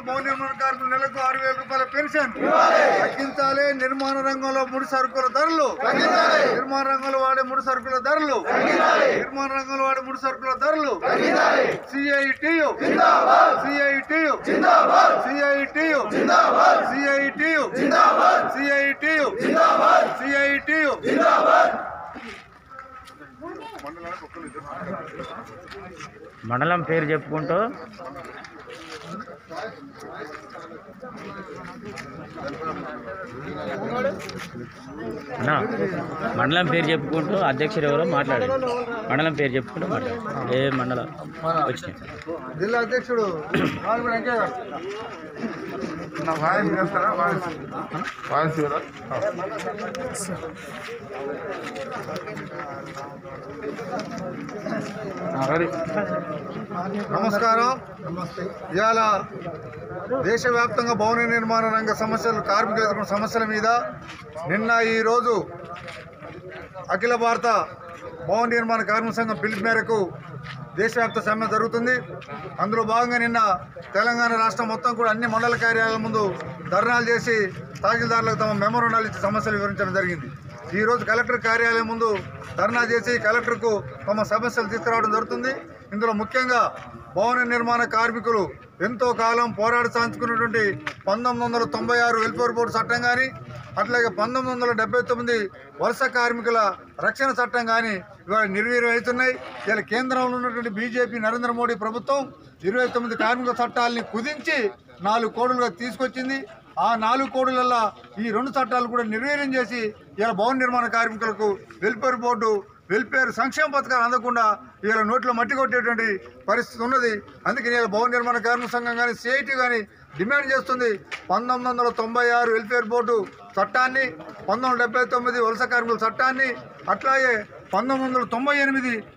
భవన నిర్మాణ కార్మికులు నెలకు ఆరు వేల రూపాయల పెన్షన్ తగ్గించాలి నిర్మాణ రంగంలో ముడి సరుకుల ధరలు నిర్మాణ రంగంలో వాడే ముడి సరుకుల ధరలు నిర్మాణ రంగంలో వాడే ముడి సరుకుల ధరలు సిఐటియు సిఐటియు సిఐటియు సిఐటియు సిఐటియు సిఐటియు మండలం పేరు చెప్పుకుంటూ అన్నా మండలం పేరు చెప్పుకుంటూ అధ్యక్షుడు ఎవరో మాట్లాడారు మండలం పేరు చెప్పుకుంటూ మాట్లాడారు ఏ మండలం వచ్చినాయి జిల్లా అధ్యక్షుడు ఆల్బీ వెంకయ్య గారు నా వాయిస్ చేస్తారా వాయిస్ వాయిస్ కదా రెడీ నమస్కారం ఇవాళ దేశవ్యాప్తంగా భవన నిర్మాణ రంగ సమస్యలు కార్మికులు ఎదుర్కొన్న సమస్యల మీద నిన్న ఈరోజు అఖిల భారత భవన నిర్మాణ కార్మిక సంఘం పిలుపు మేరకు దేశవ్యాప్త సమ్మె జరుగుతుంది అందులో భాగంగా నిన్న తెలంగాణ రాష్ట్రం మొత్తం కూడా అన్ని మండల కార్యాలయాల ముందు ధర్నాలు చేసి తహసీల్దారులకు తమ మెమోరండాలు ఇచ్చి సమస్యలు వివరించడం జరిగింది ఈ రోజు కలెక్టర్ కార్యాలయం ముందు ధర్నా చేసి కలెక్టర్కు తమ సమస్యలు తీసుకురావడం జరుగుతుంది ఇందులో ముఖ్యంగా భవన నిర్మాణ కార్మికులు ఎంతో కాలం పోరాడి సాధించుకున్నటువంటి పంతొమ్మిది వందల తొంభై ఆరు వెల్ఫేర్ బోర్డు చట్టం కానీ అట్లాగే పంతొమ్మిది వందల డెబ్బై తొమ్మిది వలస కార్మికుల రక్షణ చట్టం కానీ ఇవాళ నిర్వీర్యం అవుతున్నాయి ఇలా కేంద్రంలో ఉన్నటువంటి బీజేపీ నరేంద్ర మోడీ ప్రభుత్వం ఇరవై తొమ్మిది కార్మిక చట్టాలని కుదించి నాలుగు కోడులుగా తీసుకొచ్చింది ఆ నాలుగు కోడులల్లో ఈ రెండు చట్టాలు కూడా నిర్వీర్యం చేసి ఇలా భవన నిర్మాణ కార్మికులకు వెల్ఫేర్ బోర్డు వెల్ఫేర్ సంక్షేమ పథకాలు అందకుండా ఇవాళ నోట్లో మట్టి కొట్టేటువంటి పరిస్థితి ఉన్నది అందుకే ఇలా భవన నిర్మాణ కార్మిక సంఘం కానీ సిఐటి కానీ డిమాండ్ చేస్తుంది పంతొమ్మిది వందల తొంభై ఆరు వెల్ఫేర్ బోర్డు చట్టాన్ని పంతొమ్మిది వందల డెబ్బై తొమ్మిది వలస కార్మికుల చట్టాన్ని అట్లాగే పంతొమ్మిది వందల తొంభై ఎనిమిది